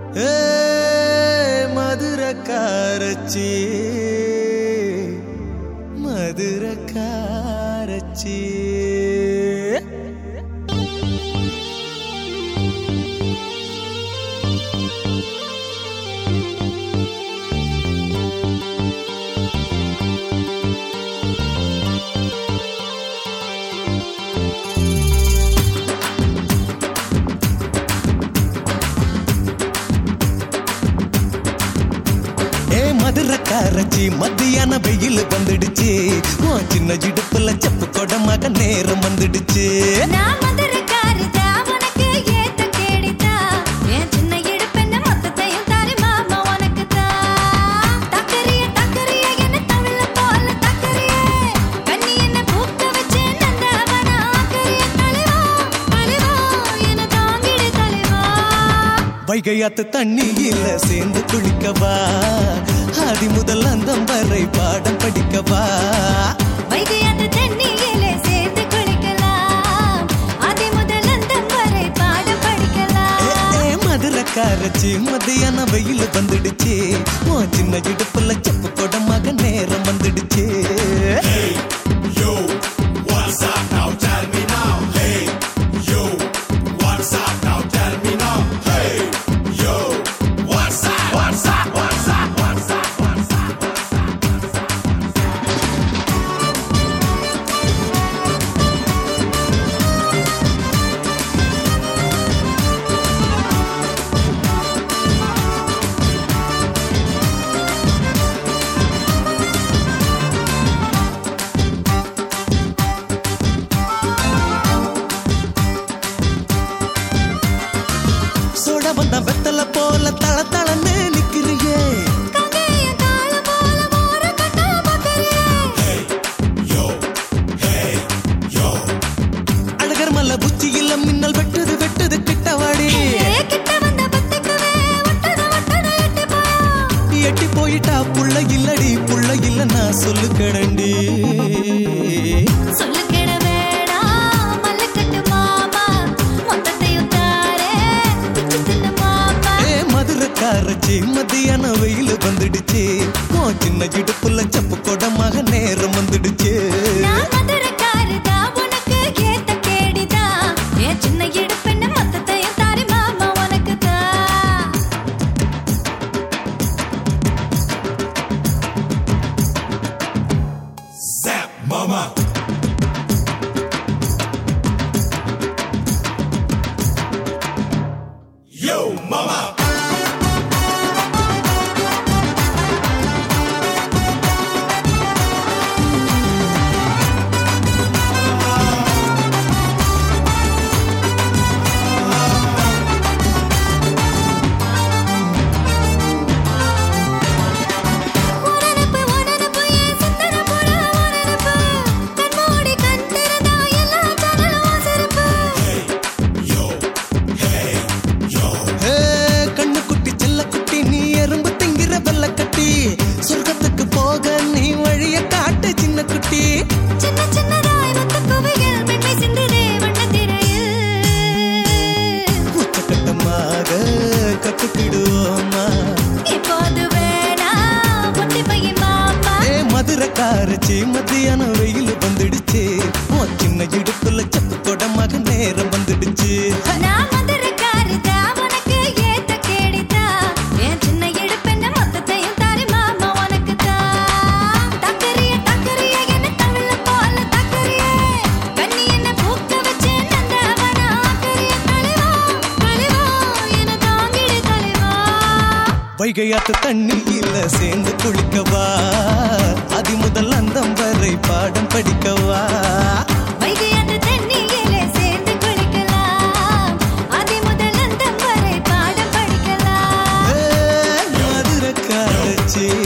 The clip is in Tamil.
ஏ மதுரக்காரச்சி மதுரக்காரச்சி ஏ மதுரக்காரச்சி மத்தியான வெயில் வந்துடுச்சு உன் சின்ன இடுப்புல செப்பு கொடமாக நேரம் வந்துடுச்சு நான் மதுரைக்காரிதா, உனக்கு ஏத்த கேடிதா. என் சின்ன இடுப்பென்ன மொத்தத்தையும் தாரி மாமா உனக்குத்தான். தக்கரிய, தக்கரிய, என்னை தவிழ போல தக்கரிய. கண்ணி என்னை பூக்க வச்சு நந்தவனம் ஆக்கரிய தலைவா, தலைவா, என்னை தாங்கிடு தலைவா. வைகையாத்து தண்ணியில சேர்ந்து குளிக்கவா ஆதி முதல் அந்தம் வரை பாடம் படிக்கவா வைகையாத்து தண்ணியிலே சேர்ந்து குளிக்கலாம். ஆதி முதல் அந்தம் வரை பாடம் ஏ, படிக்கலாம். ஏ, மதுரக்காரச்சி மத்தியான வெயில் வந்துடுச்சு உன் சின்ன இடுப்புல செப்பு கொடமாக நேரம் வந்துடுச்சு Yo, what's up now? Tell me now. Hey, yo, what's up now? Tell me now. Hey, yo, what's up? What's up? What's up? What's up? What's up? சோட வந்த வெத்தல போல தள தளன்னு நிக்கிறியே கங்கைய காலம் போல மோர கட்டா பார்க்கறியே. Yo, hey, yo. அழகர் மல்ல புச்சியில மின்னல் வெட்டுது வெட்டுது கிட்டவாடி ஏ கிட்ட வந்த பத்திக்குவே ஒட்டன ஒட்டன எட்டி போயா. எட்டி போயிட்டா புள்ள இல்லடி புள்ள இல்ல நான் சொல்லு கடண்டி சொல்லு கெட வேணாம், மல்லுக்கட்டு மாமா. மொத்தத்தையும் தாரேன், பிச்சு தின்னு மாமா. ஏ மதுரக்காரச்சி மத்தியான வெயில் வந்துடுச்சு உன் சின்ன இடுப்புல செப்பு கொடமாக நேரம் வந்துடுச்சு நான் மதுரைக்காரிதா, உனக்கு ஏத்த கேடிதா. என் சின்ன இடுப்பென்ன மொத்தத்தையும் தாரி மாமா உனக்குத்தான். Zap, mama. Yo, mama. உனனப்பு, உனனப்பு, என் சித்தன புறா உனனப்பு. கண்மூடி கண் திறந்தா எல்லா ஜன்னலும் சிறப்பு. Yo, hey, yo. ஏ கண்ணு குட்டி செல்ல குட்டி நீ எறும்பு திங்கிற வெள்ள கட்டி சொர்க்கத்துக்கு போக நீ வழிய காட்டு சின்ன குட்டி சின்ன சின்னதாய் முத்து குவியல் மென்மை சிந்துதே வண்ணத் திரையில். உச்சக்கட்டமாக கத்துக்கிடுவோமா இப்போது வேணாம், ஒட்டி பைய மாமா. ஏ மதுரக்காரச்சி மத்தியான வெயில் வந்துடுச்சு உன் சின்ன இடுப்புல செப்பு கொடமாக நேரம் வந்துடுச்சு நான் மதுரைக்காரிதா, உனக்கு ஏத்த கேடிதா. என் சின்ன இடுப்பென்ன மொத்தத்தையும் தாரி மாமா உனக்குத்தான். தக்கரிய, தக்கரிய, என்னை தவிழ போல தக்கரிய. கண்ணி என்னை பூக்க வச்சு நந்தவனம் ஆக்கரிய தலைவா, தலைவா, என்னை தாங்கிடு தலைவா. வைகையாத்து தண்ணியில சேர்ந்து குளிக்கவா அதி முதல் அந்தம் வரை பாடம் படிக்கவா வைகையாத்து தண்ணியிலே சேர்ந்து குளிக்கலாம். ஆதி முதல் அந்தம் வரை பாடம் படிக்கலாம் ஏ, மதுரக்காரச்சி